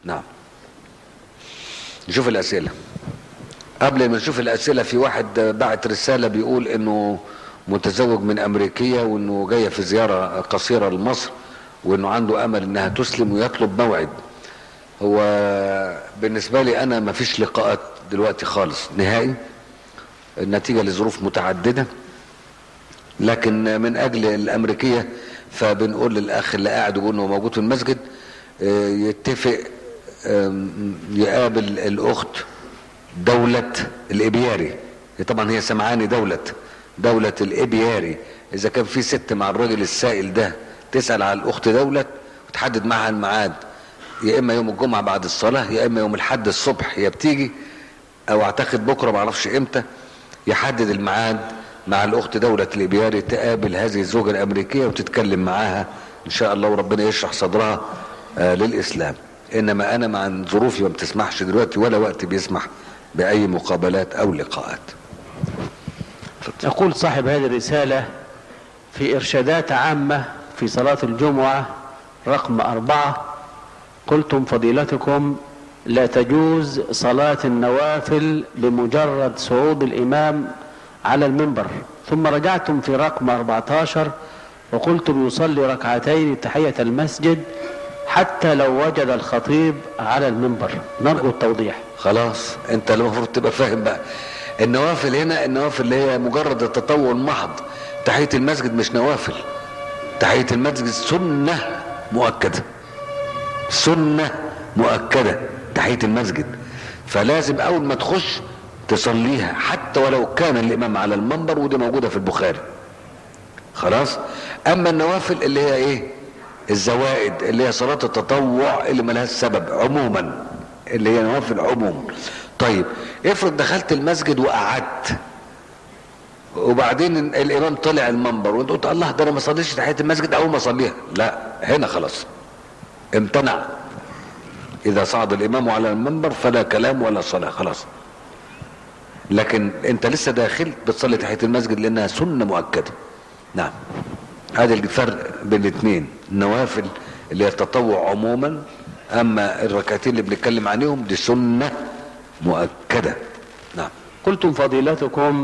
نعم نشوف الاسئله قبل ما نشوف الاسئله في واحد بعت رساله بيقول انه متزوج من امريكيه وانه جايه في زياره قصيره لمصر وانه عنده امل انها تسلم ويطلب موعد هو بالنسبه لي انا ما فيش لقاءات دلوقتي خالص نهائي نتيجه لظروف متعدده لكن من اجل الامريكيه فبنقول للاخ اللي قاعد وبيقول انه موجود في المسجد آه، يتفق آم، يقابل الاخت دولة الابياري طبعا هي سمعاني دولة دولة الابياري اذا كان في ست مع الراجل السائل ده تسأل على الاخت دولة وتحدد معها الميعاد يا اما يوم الجمعة بعد الصلاة يا اما يوم الحد الصبح هي بتيجي او اعتقد بكرة معرفش امتى يحدد الميعاد مع الاخت دولة الابياري تقابل هذه الزوجة الامريكية وتتكلم معاها ان شاء الله وربنا يشرح صدرها آه للاسلام انما انا مع ظروفي ما بتسمحش دلوقتي ولا وقت بيسمح باي مقابلات او لقاءات يقول صاحب هذه الرسالة في إرشادات عامة في صلاة الجمعة رقم أربعة قلتم فضيلتكم لا تجوز صلاة النوافل بمجرد صعود الإمام على المنبر ثم رجعتم في رقم 14 وقلتم يصلي ركعتين تحية المسجد حتى لو وجد الخطيب على المنبر نرجو التوضيح خلاص انت المفروض تبقى فاهم بقى النوافل هنا النوافل اللي هي مجرد التطوع المحض تحية المسجد مش نوافل تحية المسجد سنة مؤكدة سنة مؤكدة تحية المسجد فلازم اول ما تخش تصليها حتى ولو كان الامام على المنبر ودي موجودة في البخاري خلاص اما النوافل اللي هي ايه الزوائد اللي هي صلاة التطوع اللي ملهاش سبب عموما اللي هي نوافل عموم طيب افرض دخلت المسجد وقعدت وبعدين الامام طلع المنبر وانت قلت الله ده انا ما صليتش تحيه المسجد اول ما اصليها لا هنا خلاص امتنع اذا صعد الامام على المنبر فلا كلام ولا صلاه خلاص لكن انت لسه داخل بتصلي تحيه المسجد لانها سنه مؤكده نعم هذا الفرق بين الاثنين النوافل اللي هي التطوع عموما اما الركعتين اللي بنتكلم عليهم دي سنه مؤكده نعم قلتم فضيلتكم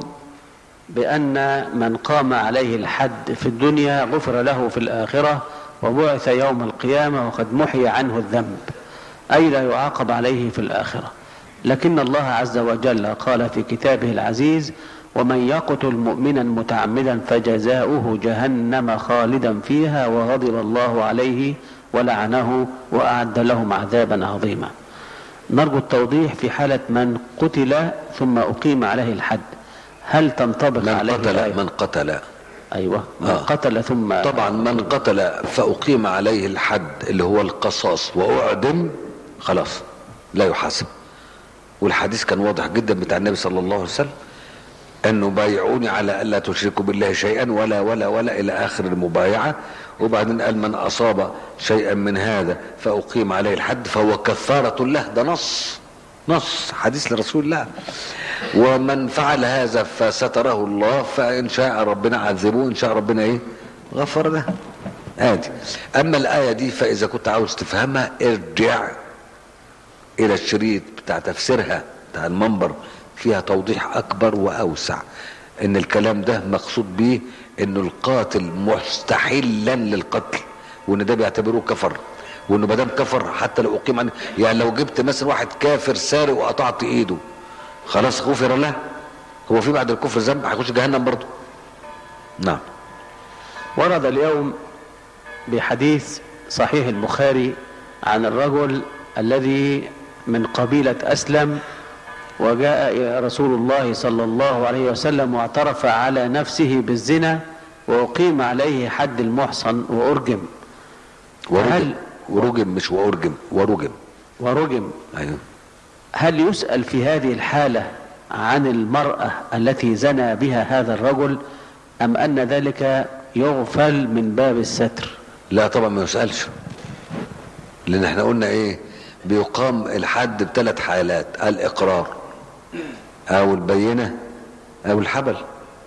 بأن من قام عليه الحد في الدنيا غفر له في الآخرة وبعث يوم القيامة وقد محي عنه الذنب أي لا يعاقب عليه في الآخرة لكن الله عز وجل قال في كتابه العزيز ومن يقتل مؤمنا متعمدا فجزاؤه جهنم خالدا فيها وغضب الله عليه ولعنه وأعد لهم عذابا عظيما نرجو التوضيح في حالة من قتل ثم أقيم عليه الحد هل تنطبق من عليه قتل الآية؟ من قتل أيوة من آه. قتل ثم طبعا من قتل فأقيم عليه الحد اللي هو القصاص وأعدم خلاص لا يحاسب والحديث كان واضح جدا بتاع النبي صلى الله عليه وسلم انه بايعوني على الا تشركوا بالله شيئا ولا ولا ولا الى اخر المبايعه وبعدين قال من اصاب شيئا من هذا فاقيم عليه الحد فهو كفاره له ده نص نص حديث لرسول الله ومن فعل هذا فستره الله فان شاء ربنا عذبه ان شاء ربنا ايه غفر له ادي اما الايه دي فاذا كنت عاوز تفهمها ارجع الى الشريط بتاع تفسيرها بتاع المنبر فيها توضيح اكبر واوسع ان الكلام ده مقصود بيه انه القاتل مستحلا للقتل وان ده بيعتبروه كفر وانه ما دام كفر حتى لو اقيم عنه يعني لو جبت مثلا واحد كافر سارق وقطعت ايده خلاص غفر له هو في بعد الكفر ذنب هيخش جهنم برضه نعم ورد اليوم بحديث صحيح البخاري عن الرجل الذي من قبيلة أسلم وجاء إلى رسول الله صلى الله عليه وسلم واعترف على نفسه بالزنا وأقيم عليه حد المحصن وأرجم ورجم هل- ورجم مش وارجم ورجم ورجم ايوه هل يسأل في هذه الحالة عن المرأة التي زنى بها هذا الرجل أم أن ذلك يغفل من باب الستر لا طبعا ما يسألش لان احنا قلنا ايه بيقام الحد بثلاث حالات الاقرار او البينة او الحبل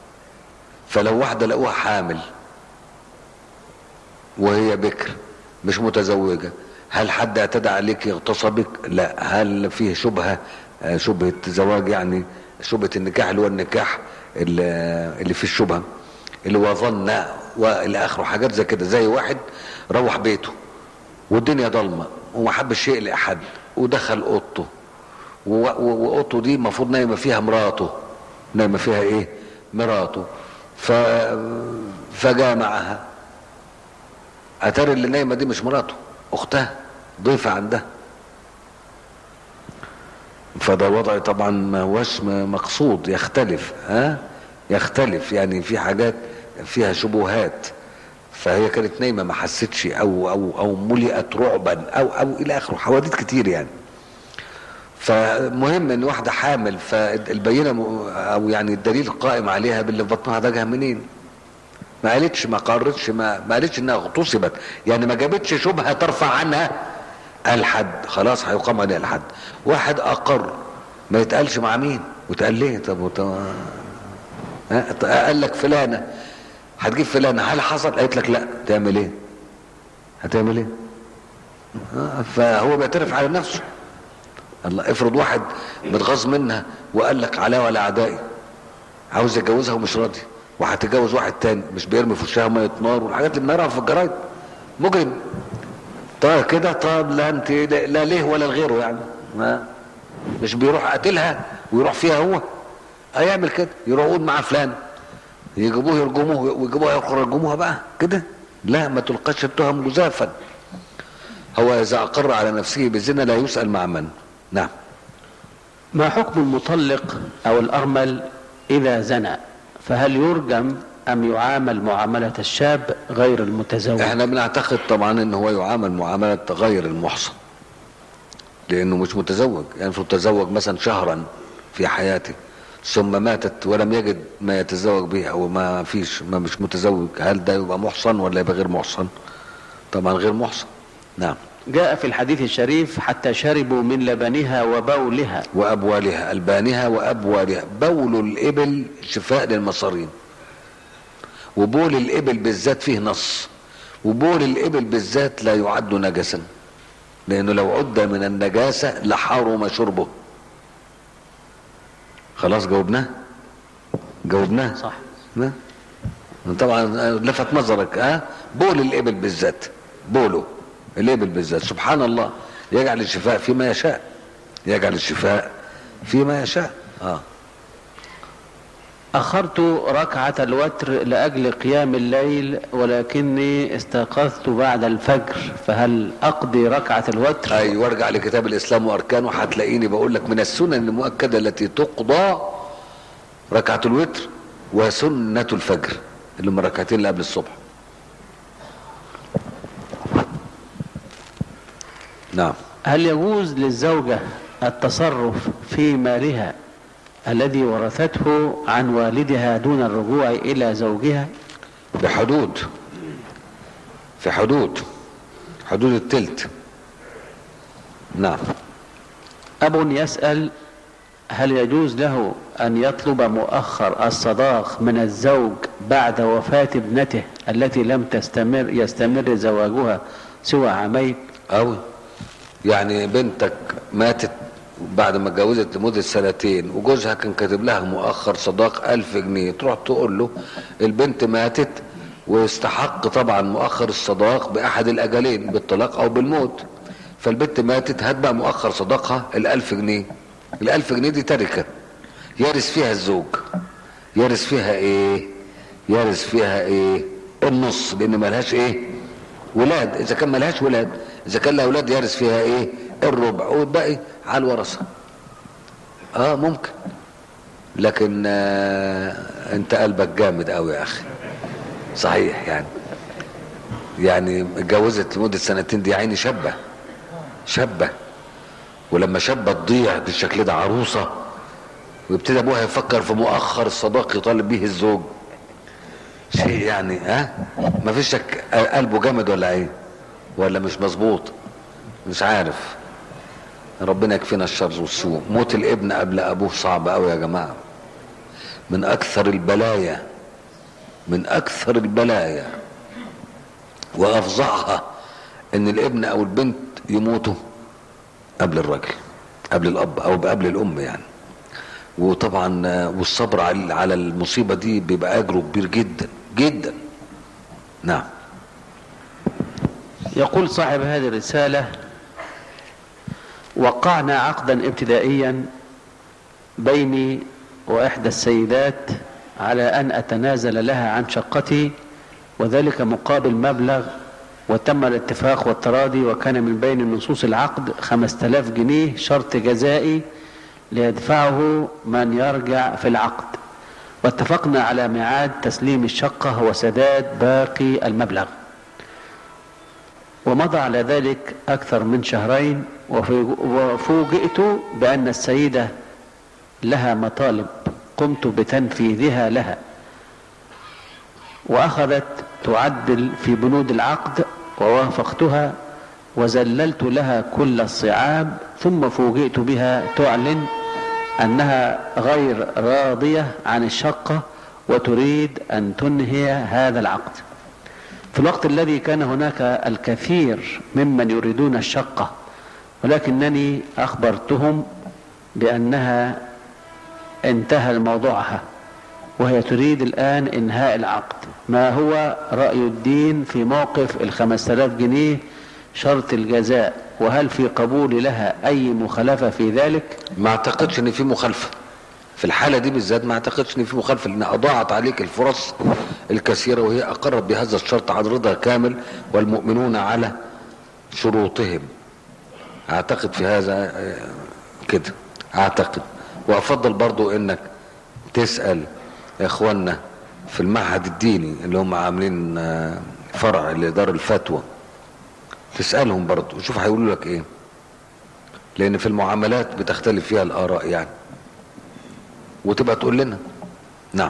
فلو واحدة لقوها حامل وهي بكر مش متزوجة هل حد اعتدى عليك يغتصبك لا هل فيه شبهة آه، شبهة زواج يعني شبهة النكاح اللي هو النكاح اللي اللي فيه الشبهة اللي هو ظن والى اخره حاجات زي كده زي واحد روح بيته والدنيا ضلمه وما حبش يقلق حد ودخل اوضته و- و- واوضته دي المفروض نايمه فيها مراته نايمه فيها ايه مراته ف فجاء معها اتاري اللي نايمه دي مش مراته اختها ضيفه عندها فده وضع طبعا ما هوش م- مقصود يختلف ها يختلف يعني في حاجات فيها شبهات فهي كانت نايمه ما حستش او او او ملئت رعبا او او الى اخره حواديت كتير يعني فمهم ان واحده حامل فالبينه م- او يعني الدليل قائم عليها باللي في بطنها ده جه منين ما قالتش ما قررتش ما ما قالتش انها اغتصبت يعني ما جابتش شبهه ترفع عنها الحد خلاص هيقام عليها الحد واحد اقر ما يتقالش مع مين وتقال ليه طب وط... ها؟ قال لك فلانه هتجيب فلانه هل حصل قالت لك لا تعمل ايه هتعمل ايه ها؟ فهو بيعترف على نفسه الله افرض واحد متغاظ منها وقال لك علاء ولا اعدائي عاوز يتجوزها ومش راضي وهتتجوز واحد تاني مش بيرمي في وشها ميه نار والحاجات اللي بنقراها في الجرايد مجرم طيب كده طب لا انت لا ليه ولا لغيره يعني ما مش بيروح قاتلها ويروح فيها هو هيعمل كده يروح يقول مع فلان يجيبوه يرجموه ويجيبوها يرجموها بقى كده لا ما تلقاش التهم جزافا هو اذا اقر على نفسه بالزنا لا يسال مع من نعم ما حكم المطلق او الارمل اذا زنى فهل يرجم ام يعامل معامله الشاب غير المتزوج احنا بنعتقد طبعا ان هو يعامل معامله غير المحصن لانه مش متزوج يعني المفروض تزوج مثلا شهرا في حياته ثم ماتت ولم يجد ما يتزوج به او ما فيش ما مش متزوج هل ده يبقى محصن ولا يبقى غير محصن طبعا غير محصن نعم جاء في الحديث الشريف حتى شربوا من لبنها وبولها وابوالها البانها وابوالها بول الابل شفاء للمصارين وبول الابل بالذات فيه نص وبول الابل بالذات لا يعد نجسا لانه لو عد من النجاسه لحرم شربه خلاص جاوبناه جاوبناه صح نعم. طبعا لفت نظرك ها بول الابل بالذات بوله الابل بالذات سبحان الله يجعل الشفاء فيما يشاء يجعل الشفاء فيما يشاء اه أخرت ركعة الوتر لأجل قيام الليل ولكني استيقظت بعد الفجر فهل أقضي ركعة الوتر ايوه وارجع لكتاب الاسلام واركانه هتلاقيني بقول لك من السنن المؤكده التي تقضى ركعه الوتر وسنه الفجر اللي هم الركعتين اللي قبل الصبح نعم هل يجوز للزوجة التصرف في مالها الذي ورثته عن والدها دون الرجوع إلى زوجها بحدود في حدود حدود التلت نعم أب يسأل هل يجوز له أن يطلب مؤخر الصداق من الزوج بعد وفاة ابنته التي لم تستمر يستمر زواجها سوى عامين أوي يعني بنتك ماتت بعد ما اتجوزت لمدة سنتين وجوزها كان كاتب لها مؤخر صداق ألف جنيه تروح تقول له البنت ماتت ويستحق طبعا مؤخر الصداق بأحد الأجلين بالطلاق أو بالموت فالبنت ماتت هات بقى مؤخر صداقها الألف جنيه الألف جنيه دي تركة يرث فيها الزوج يرث فيها ايه يرث فيها ايه النص لان ملهاش ايه ولاد اذا كان ملهاش ولاد اذا كان لها اولاد يرث فيها ايه الربع والباقي على الورثه اه ممكن لكن آه انت قلبك جامد قوي يا اخي صحيح يعني يعني اتجوزت لمده سنتين دي عيني شابه شابه ولما شابه تضيع بالشكل ده عروسه ويبتدي ابوها يفكر في مؤخر الصداق يطالب به الزوج شيء يعني ها ما فيش شك قلبه جامد ولا ايه ولا مش مظبوط مش عارف ربنا يكفينا الشر والسوء موت الابن قبل ابوه صعب قوي يا جماعه من اكثر البلايا من اكثر البلايا وافظعها ان الابن او البنت يموتوا قبل الراجل قبل الاب او قبل الام يعني وطبعا آه، والصبر على على المصيبه دي بيبقى اجره كبير جدا جدا نعم يقول صاحب هذه الرسالة وقعنا عقدا ابتدائيا بيني وإحدى السيدات على أن أتنازل لها عن شقتي وذلك مقابل مبلغ وتم الاتفاق والتراضي وكان من بين نصوص العقد خمسة آلاف جنيه شرط جزائي ليدفعه من يرجع في العقد واتفقنا على ميعاد تسليم الشقة وسداد باقي المبلغ ومضى على ذلك أكثر من شهرين وفي- وفوجئت بأن السيدة لها مطالب قمت بتنفيذها لها وأخذت تعدل في بنود العقد ووافقتها وزللت لها كل الصعاب ثم فوجئت بها تعلن أنها غير راضية عن الشقة وتريد أن تنهي هذا العقد في الوقت الذي كان هناك الكثير ممن يريدون الشقة ولكنني أخبرتهم بأنها انتهى موضوعها وهي تريد الآن إنهاء العقد ما هو رأي الدين في موقف الخمس آلاف جنيه شرط الجزاء وهل في قبول لها أي مخالفة في ذلك ما اعتقدش ان في مخالفه في الحاله دي بالذات ما اعتقدش ان في مخالفه لان اضاعت عليك الفرص الكثيره وهي اقرت بهذا الشرط عن رضا كامل والمؤمنون على شروطهم اعتقد في هذا آه، كده اعتقد وافضل برضو انك تسال اخواننا في المعهد الديني اللي هم عاملين آه، فرع لدار الفتوى تسالهم برضو وشوف هيقولوا لك ايه لان في المعاملات بتختلف فيها الاراء يعني وتبقى تقول لنا نعم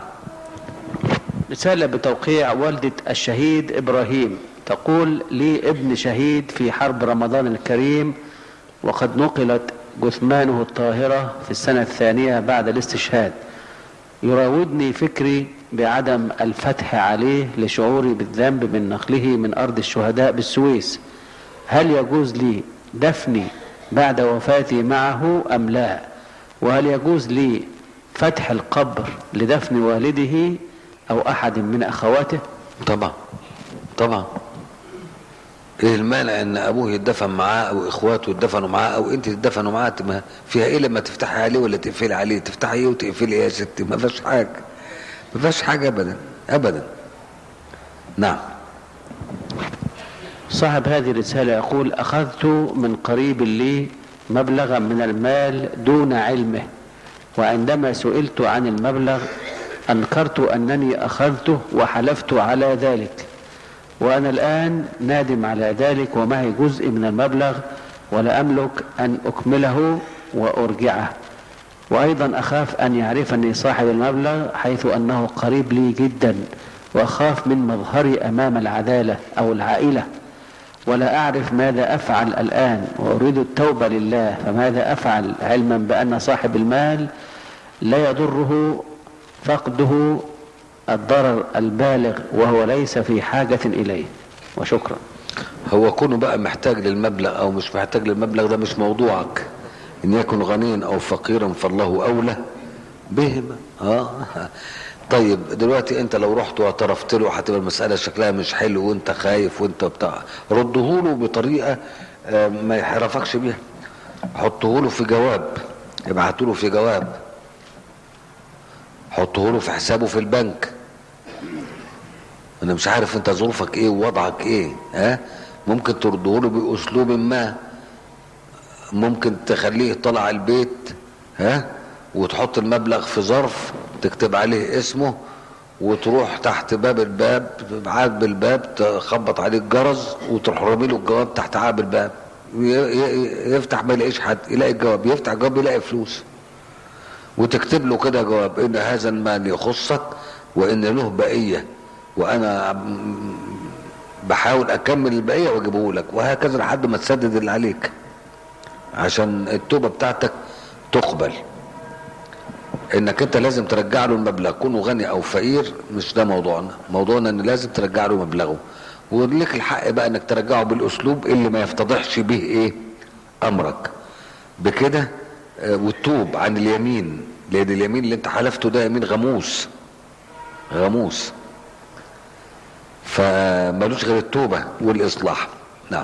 رسالة بتوقيع والدة الشهيد إبراهيم تقول لي ابن شهيد في حرب رمضان الكريم وقد نقلت جثمانه الطاهرة في السنة الثانية بعد الاستشهاد يراودني فكري بعدم الفتح عليه لشعوري بالذنب من نقله من أرض الشهداء بالسويس هل يجوز لي دفني بعد وفاتي معه أم لا وهل يجوز لي فتح القبر لدفن والده أو أحد من أخواته طبعا طبعا ايه المانع ان ابوه يدفن معاه او اخواته يدفنوا معاه او انت تدفنوا معاه ما فيها ايه لما تفتحي عليه ولا تقفلي عليه تفتحي ايه وتقفلي ايه يا ستي ما فيهاش حاجه ما فيهاش حاجه ابدا ابدا نعم صاحب هذه الرسالة يقول أخذت من قريب لي مبلغا من المال دون علمه وعندما سئلت عن المبلغ أنكرت أنني أخذته وحلفت على ذلك وأنا الآن نادم على ذلك ومعي جزء من المبلغ ولا أملك أن أكمله وأرجعه وأيضا أخاف أن يعرفني صاحب المبلغ حيث أنه قريب لي جدا وأخاف من مظهري أمام العدالة أو العائلة ولا أعرف ماذا أفعل الآن وأريد التوبة لله فماذا أفعل علما بأن صاحب المال لا يضره فقده الضرر البالغ وهو ليس في حاجة إليه وشكرا هو كونه بقى محتاج للمبلغ او مش محتاج للمبلغ ده مش موضوعك ان يكن غنيا او فقيرا فالله اولى بهما اه طيب دلوقتي انت لو رحت واعترفت له هتبقى المساله شكلها مش حلو وانت خايف وانت بتاع رده له بطريقه آه، ما يحرفكش بيها حطه له في جواب ابعته له في جواب حطه له في حسابه في البنك انا مش عارف انت ظروفك ايه ووضعك ايه ها ممكن ترده له باسلوب ما ممكن تخليه يطلع البيت ها وتحط المبلغ في ظرف تكتب عليه اسمه وتروح تحت باب الباب عقب الباب تخبط عليه الجرس وتروح رامي له الجواب تحت عقب الباب ي- ي- يفتح ما يلاقيش حد يلاقي الجواب يفتح الجواب يلاقي فلوس وتكتب له كده جواب ان هذا المال يخصك وان له بقيه وانا م- بحاول اكمل البقيه واجيبه لك وهكذا لحد ما تسدد اللي عليك عشان التوبه بتاعتك تقبل انك انت لازم ترجع له المبلغ كونه غني او فقير مش ده موضوعنا موضوعنا ان لازم ترجع له مبلغه ولك الحق بقى انك ترجعه بالاسلوب اللي ما يفتضحش به ايه امرك بكده آه، وتتوب عن اليمين لان اليمين اللي انت حلفته ده يمين غموس غموس فمالوش غير التوبة والاصلاح نعم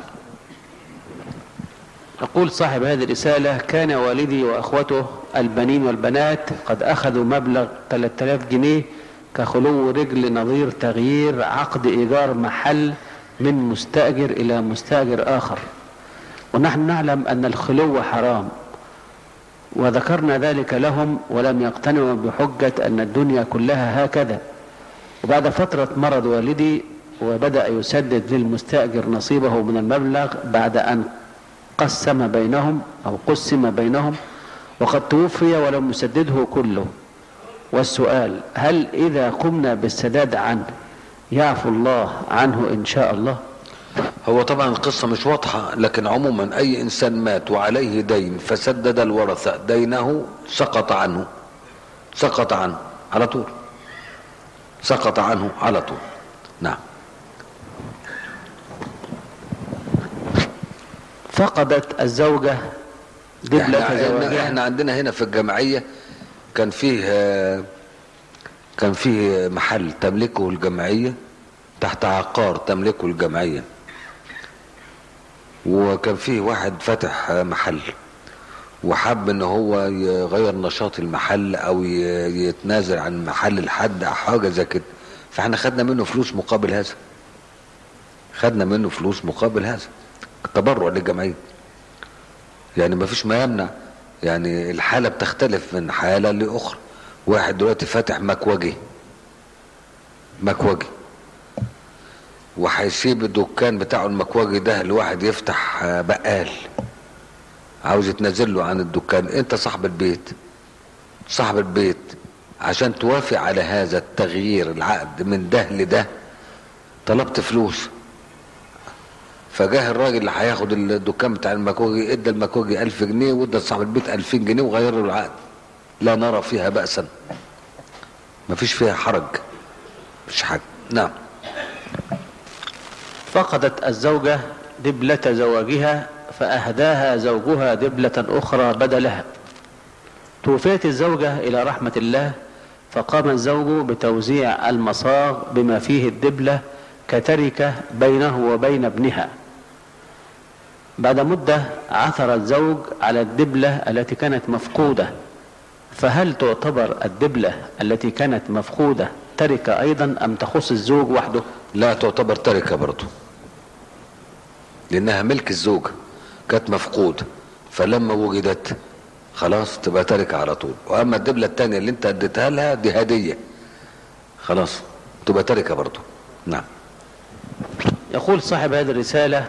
يقول صاحب هذه الرسالة كان والدي وأخوته البنين والبنات قد أخذوا مبلغ 3000 جنيه كخلو رجل نظير تغيير عقد إيجار محل من مستأجر إلى مستأجر آخر ونحن نعلم أن الخلو حرام وذكرنا ذلك لهم ولم يقتنعوا بحجة أن الدنيا كلها هكذا وبعد فترة مرض والدي وبدأ يسدد للمستأجر نصيبه من المبلغ بعد أن قسم بينهم أو قسم بينهم وقد توفي ولم يسدده كله والسؤال هل إذا قمنا بالسداد عنه يعفو الله عنه إن شاء الله هو طبعا القصة مش واضحة لكن عموما أي إنسان مات وعليه دين فسدد الورثة دينه سقط عنه سقط عنه على طول سقط عنه على طول نعم فقدت الزوجة دبلة احنا, زواجها احنا عندنا هنا في الجمعية كان فيه آه، كان فيه محل تملكه الجمعية تحت عقار تملكه الجمعية وكان فيه واحد فاتح آه، محل وحب ان هو يغير نشاط المحل او ي- يتنازل عن محل الحد او حاجه زي كده فاحنا خدنا منه فلوس مقابل هذا خدنا منه فلوس مقابل هذا تبرع للجمعيه يعني ما فيش ما يمنع يعني الحاله بتختلف من حاله لاخرى واحد دلوقتي فاتح مكوجي مكوجي وهيسيب الدكان بتاعه المكوجي ده لواحد يفتح آه، بقال عاوز يتنازل له عن الدكان انت صاحب البيت صاحب البيت عشان توافق على هذا التغيير العقد من ده لده طلبت فلوس فجاه الراجل اللي هياخد الدكان بتاع المكوجي ادى المكوجي ألف جنيه وادى صاحب البيت ألفين جنيه وغير له العقد لا نرى فيها بأسا مفيش فيها حرج مفيش حاجة نعم فقدت الزوجة دبلة زواجها فأهداها زوجها دبلة أخرى بدلها توفيت الزوجة إلى رحمة الله فقام الزوج بتوزيع المصاغ بما فيه الدبلة كتركة بينه وبين ابنها بعد مدة عثر الزوج على الدبلة التي كانت مفقودة فهل تعتبر الدبلة التي كانت مفقودة تركة أيضا أم تخص الزوج وحده لا تعتبر تركة برضه لأنها ملك الزوجة كانت مفقودة فلما وجدت خلاص تبقى تركة على طول وأما الدبلة التانية اللي أنت اديتها لها دي هدية خلاص تبقى تركة برضه نعم يقول صاحب هذه الرسالة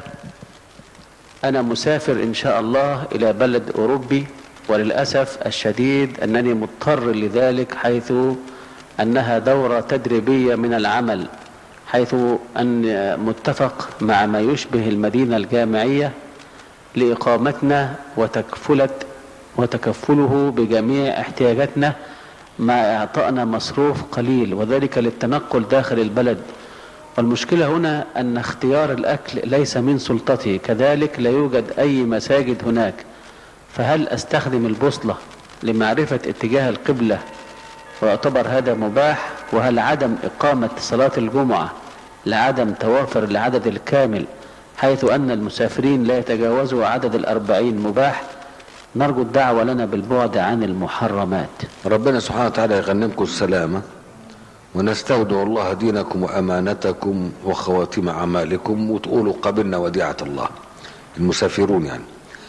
أنا مسافر إن شاء الله إلى بلد أوروبي وللأسف الشديد أنني مضطر لذلك حيث أنها دورة تدريبية من العمل حيث أن متفق مع ما يشبه المدينة الجامعية لإقامتنا وتكفلة وتكفله بجميع احتياجاتنا مع إعطائنا مصروف قليل وذلك للتنقل داخل البلد والمشكلة هنا أن اختيار الأكل ليس من سلطتي كذلك لا يوجد أي مساجد هناك فهل أستخدم البوصلة لمعرفة اتجاه القبلة ويعتبر هذا مباح وهل عدم إقامة صلاة الجمعة لعدم توافر العدد الكامل حيث أن المسافرين لا يتجاوزوا عدد الأربعين مباح نرجو الدعوة لنا بالبعد عن المحرمات ربنا سبحانه وتعالى يغنمكم السلامة ونستودع الله دينكم وأمانتكم وخواتيم أعمالكم وتقولوا قبلنا وديعة الله المسافرون يعني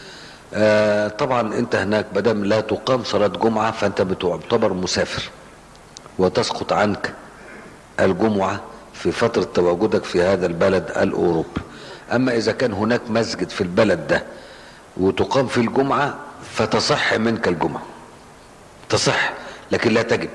آه طبعا انت هناك بدم لا تقام صلاة جمعة فانت بتعتبر مسافر وتسقط عنك الجمعة في فترة تواجدك في هذا البلد الأوروبي أما إذا كان هناك مسجد في البلد ده وتقام في الجمعة فتصح منك الجمعة تصح لكن لا تجب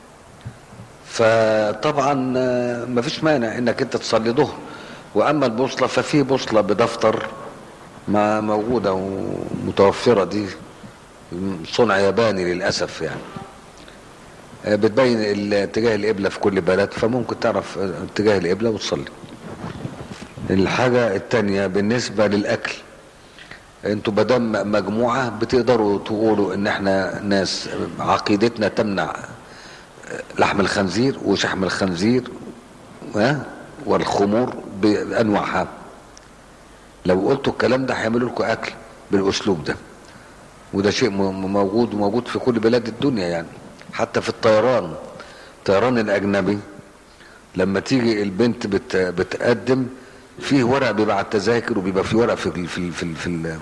فطبعا آه، مفيش مانع انك انت تصلي ظهر واما البوصله ففي بوصله بدفتر ما موجوده ومتوفره دي صنع ياباني للاسف يعني آه، بتبين ال- اتجاه القبله في كل بلد فممكن تعرف اتجاه القبله وتصلي الحاجة التانية بالنسبة للأكل انتوا بدم مجموعة بتقدروا تقولوا ان احنا ناس عقيدتنا تمنع لحم الخنزير وشحم الخنزير ها والخمور بانواعها لو قلتوا الكلام ده هيعملوا لكم اكل بالاسلوب ده وده شيء م- موجود موجود في كل بلاد الدنيا يعني حتى في الطيران الطيران الاجنبي لما تيجي البنت بت بتقدم فيه ورق بيبقى على التذاكر وبيبقى فيه ورق في ال في ال في ال في, ال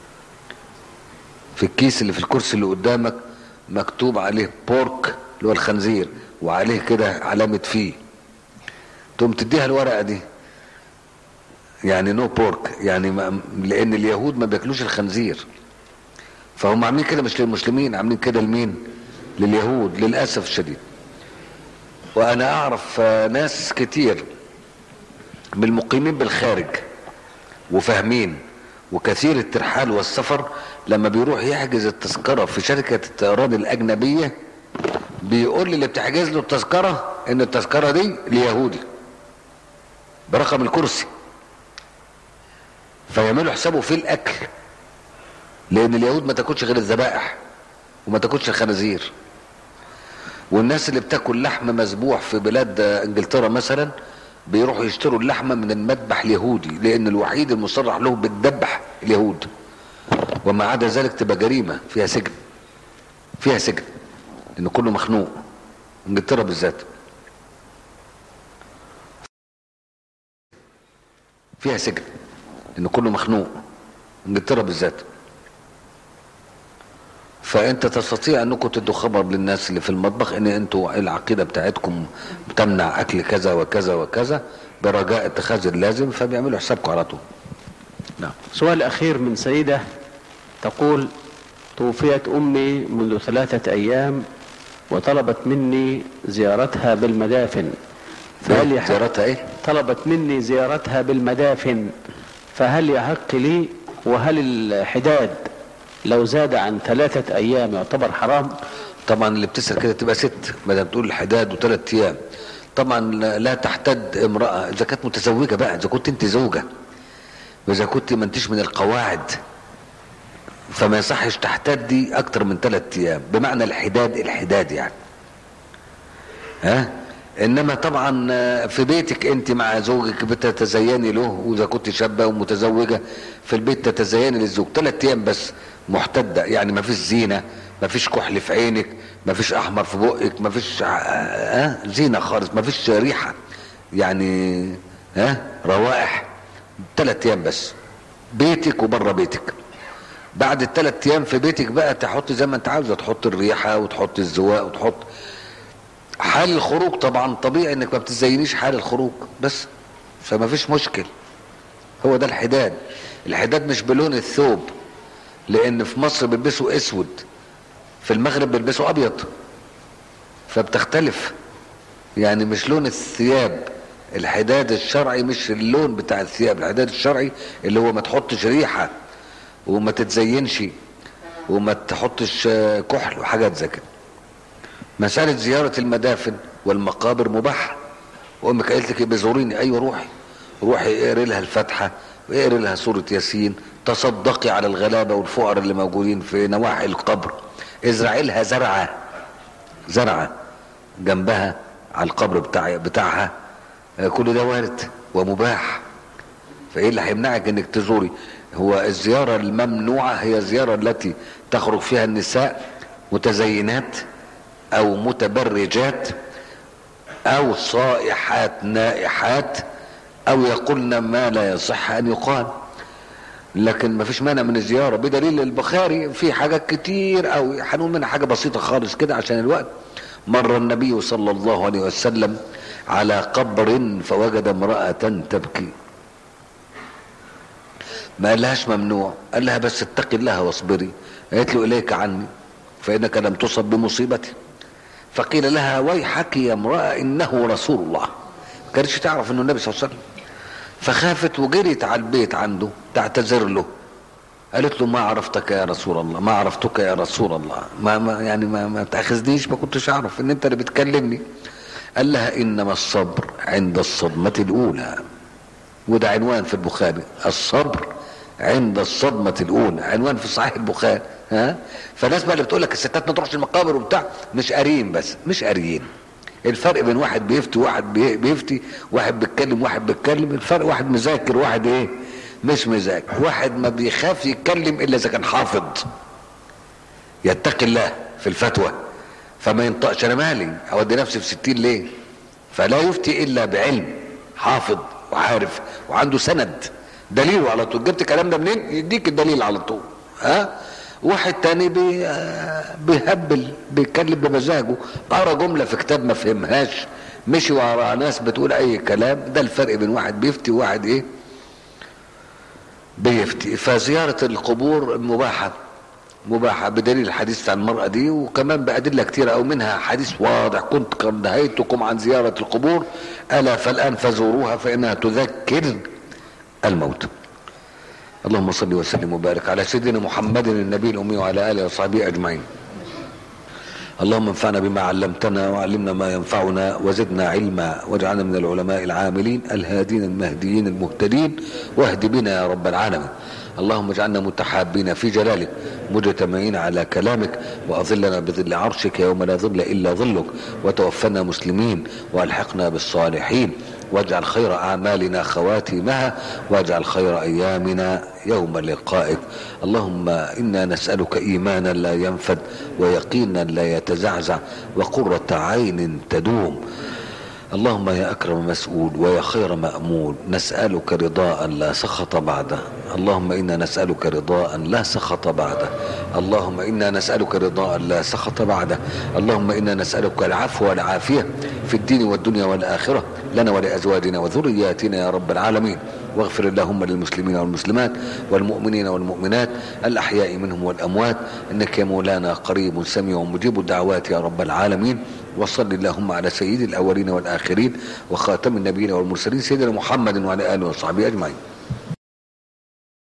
في الكيس اللي في الكرسي اللي قدامك مكتوب عليه بورك اللي هو الخنزير وعليه كده علامة فيه تقوم تديها الورقة دي يعني نو بورك يعني ما لان اليهود ما بياكلوش الخنزير فهم عاملين كده مش للمسلمين عاملين كده لمين لليهود للاسف الشديد وانا اعرف آه، ناس كتير من المقيمين بالخارج وفاهمين وكثير الترحال والسفر لما بيروح يحجز التذكرة في شركة الطيران الأجنبية بيقول لي اللي بتحجز له التذكرة إن التذكرة دي ليهودي برقم الكرسي فيعملوا حسابه في الأكل لأن اليهود ما تاكلش غير الذبائح وما تاكلش الخنازير والناس اللي بتاكل لحم مذبوح في بلاد انجلترا مثلا بيروحوا يشتروا اللحمه من المذبح اليهودي لان الوحيد المصرح له بالذبح اليهود وما عدا ذلك تبقى جريمه فيها سجن فيها سجن لان كله مخنوق انجلترا بالذات فيها سجن لان كله مخنوق انجلترا بالذات فانت تستطيع انكم تدوا خبر للناس اللي في المطبخ ان انتوا العقيده بتاعتكم بتمنع اكل كذا وكذا وكذا برجاء اتخاذ اللازم فبيعملوا حسابكم على طول نعم سؤال أخير من سيدة تقول توفيت أمي منذ ثلاثة أيام وطلبت مني زيارتها بالمدافن فهل يحق زيارتها ايه طلبت مني زيارتها بالمدافن فهل يحق لي وهل الحداد لو زاد عن ثلاثة أيام يعتبر حرام طبعا اللي بتسال كده تبقى ست ما دام تقول حداد وثلاث ايام طبعا لا لا تحتد امراه اذا كانت متزوجه بقى اذا كنت انت زوجه واذا كنت ما انتش من القواعد فما يصحش تحتدي اكتر من ثلاث ايام بمعنى الحداد الحداد يعني ها انما طبعا آه، في بيتك انت مع زوجك بتتزيني له واذا كنت شابه ومتزوجه في البيت تتزيني للزوج ثلاث ايام بس محتده يعني ما فيش زينه ما فيش كحل في عينك ما فيش احمر في بقك ما فيش ها زينه خالص ما فيش ريحه يعني ها روائح ثلاث ايام بس بيتك وبره بيتك بعد الثلاث ايام في بيتك بقى تحط زي ما انت عاوزه تحط الريحه وتحط الزواق وتحط حال الخروج طبعا طبيعي انك ما بتزينيش حال الخروج بس فما فيش مشكل هو ده الحداد الحداد مش بلون الثوب لان في مصر بيلبسوا اسود في المغرب بيلبسوا ابيض فبتختلف يعني مش لون الثياب الحداد الشرعي مش اللون بتاع الثياب الحداد الشرعي اللي هو ما تحطش ريحه وما تتزينش وما تحطش آه، كحل وحاجات زي كده مسألة زيارة المدافن والمقابر مباحة وأمك قالت لك يبقى زوريني أيوة روحي روحي اقري لها الفاتحة واقري لها سورة ياسين تصدقي على الغلابة والفقراء اللي موجودين في نواحي القبر ازرعي لها زرعة زرعة جنبها على القبر بتاع بتاعها آه، كل ده وارد ومباح فايه اللي هيمنعك انك تزوري هو الزيارة الممنوعة هي الزيارة التي تخرج فيها النساء متزينات او متبرجات او صائحات نائحات او يقولن ما لا يصح ان يقال لكن ما فيش مانع من الزيارة بدليل البخاري في حاجات كتير او هنقول منها حاجة بسيطة خالص كده عشان الوقت مر النبي صلى الله عليه وسلم على قبر فوجد امرأة تبكي ما قالهاش ممنوع قال لها بس اتقي الله واصبري قالت له اليك عني فانك لم تصب بمصيبتي فقيل لها ويحك يا امراه انه رسول الله ما كانتش تعرف انه النبي صلى الله عليه وسلم فخافت وجريت على البيت عنده تعتذر له قالت له ما عرفتك يا رسول الله ما عرفتك يا رسول الله ما, ما يعني ما, ما تاخذنيش ما كنتش اعرف ان انت اللي بتكلمني قال لها انما الصبر عند الصدمه الاولى وده عنوان في البخاري الصبر عند الصدمة الأولى عنوان في صحيح البخاري ها فالناس بقى اللي بتقول لك الستات ما تروحش المقابر وبتاع مش قاريين بس مش قاريين الفرق بين واحد بيفتي وواحد بي- بيفتي واحد بيتكلم واحد بيتكلم الفرق واحد مذاكر واحد ايه مش مذاكر واحد ما بيخاف يتكلم الا اذا كان حافظ يتقي الله في الفتوى فما ينطقش انا مالي اودي نفسي في ستين ليه فلا يفتي الا بعلم حافظ وعارف وعنده سند دليله على طول جبت الكلام ده منين يديك الدليل على طول ها واحد تاني بي آه، بيهبل بيتكلم بمزاجه قرا جمله في كتاب ما فهمهاش مشي ورا ناس بتقول اي كلام ده الفرق بين واحد بيفتي وواحد ايه بيفتي فزيارة القبور مباحة مباحة بدليل الحديث بتاع المرأة دي وكمان بأدلة كتيرة أو منها حديث واضح كنت قد نهيتكم عن زيارة القبور ألا فالآن فزوروها فإنها تذكر الموت اللهم صل وسلم وبارك على سيدنا محمد النبي الأمي وعلى آله وصحبه أجمعين اللهم انفعنا بما علمتنا وعلمنا ما ينفعنا وزدنا علما واجعلنا من العلماء العاملين الهادين المهديين المهتدين واهد بنا يا رب العالمين اللهم اجعلنا متحابين في جلالك مجتمعين على كلامك واظلنا بظل عرشك يوم لا ظل الا ظلك وتوفنا مسلمين والحقنا بالصالحين واجعل خير اعمالنا خواتيمها واجعل خير ايامنا يوم لقائك اللهم انا نسالك ايمانا لا ينفد ويقينا لا يتزعزع وقره عين تدوم اللهم يا اكرم مسؤول ويا خير مامول نسالك رضاء لا سخط بعده اللهم انا نسالك رضاء لا سخط بعده اللهم انا نسالك رضاء لا سخط بعده اللهم انا نسالك العفو والعافيه في الدين والدنيا والاخره لنا ولازواجنا وذرياتنا يا رب العالمين واغفر اللهم للمسلمين والمسلمات والمؤمنين والمؤمنات الأحياء منهم والأموات إنك يا مولانا قريب سميع مجيب الدعوات يا رب العالمين وصل اللهم على سيد الأولين والآخرين وخاتم النبيين والمرسلين سيدنا محمد وعلى آله وصحبه أجمعين